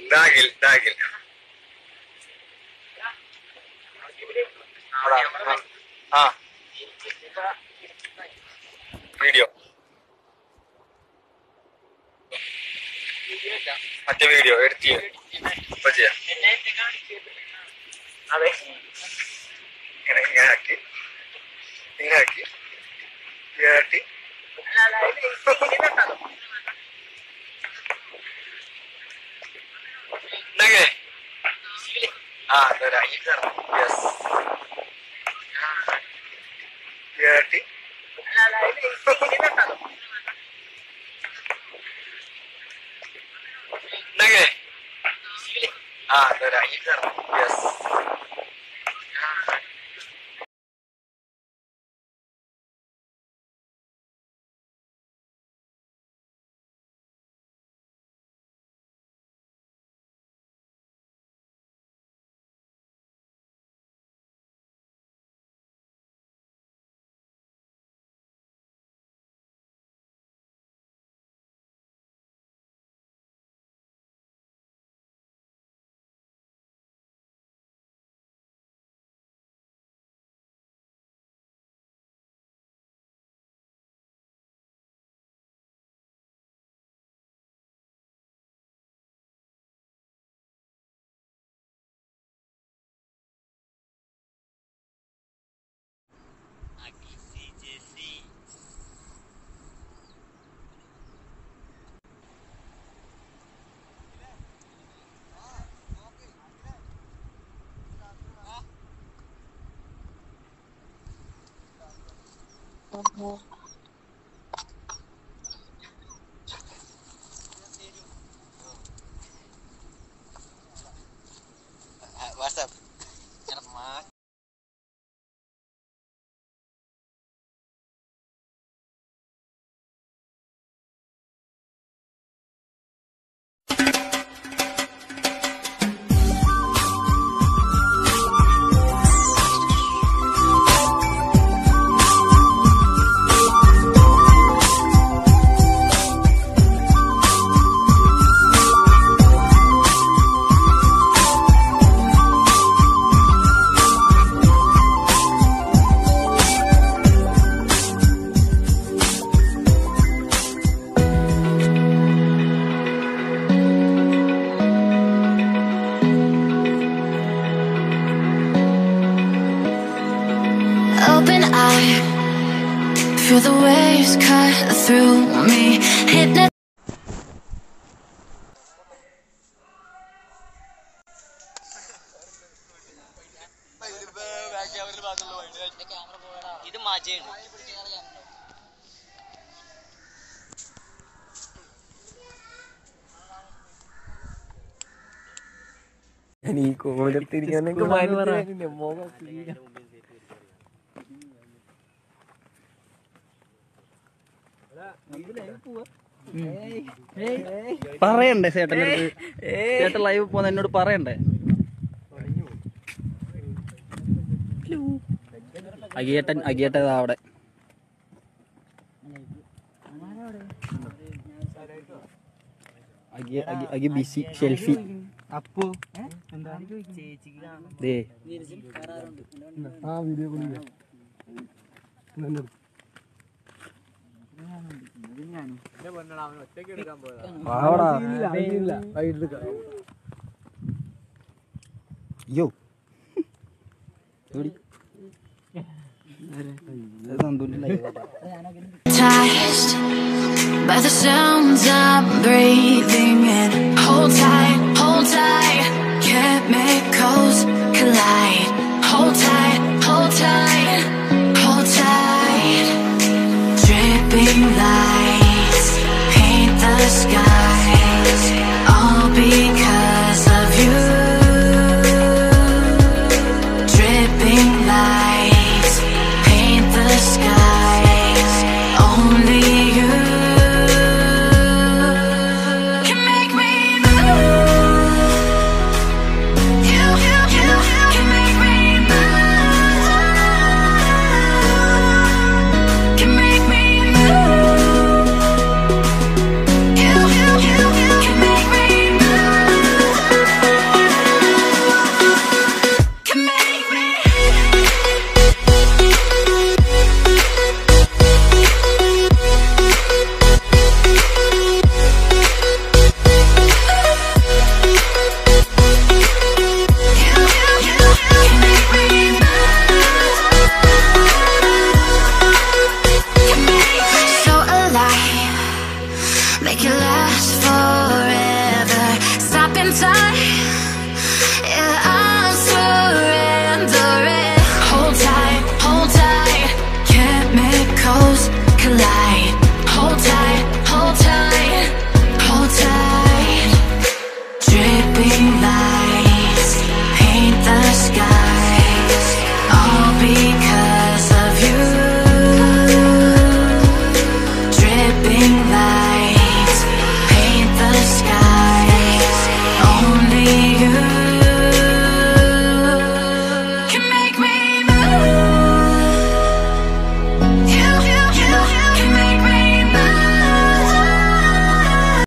ബാഗിൽ ബാഗിൽ ആ വീഡിയോ മറ്റേ വീഡിയോ എഡിറ്റ് ചെയ്യാം ഇപ്പൊ ചെയ്യാം അതെ ഇങ്ങനെ ഇങ്ങനെ ആക്കി ഇങ്ങനെ ആക്കി ഇങ്ങനെ ആക്കി ഇങ്ങനെ ആ തരാം യെസ് ഇങ്ങനെ ഇങ്ങനെ ആ തരാം yes WhatsApp Open eye, feel the waves cut through me. Hypnotized. ഇത് മജയാണ് ഈ കോലത്തിരിക്കാനൊക്കെ പറയണ്ടേ ചേട്ടൻ്റെ അടുത്ത് ചേട്ടൻ ലൈവ് പോന്ന എന്നോട് പറയണ്ടേ അകിയേട്ടൻ അകിയേട്ടൻ ഇതാ അവിടെ അഗി അഗി അഗി ബിസി ഷെൽഫി അപ്പോ ദേ ആ വീഡിയോ വിളിക്കാം അയ്യോ എവിടെ നന്ദുവിന്റെ live by the sounds I'm breathing in. Hold tight, hold tight.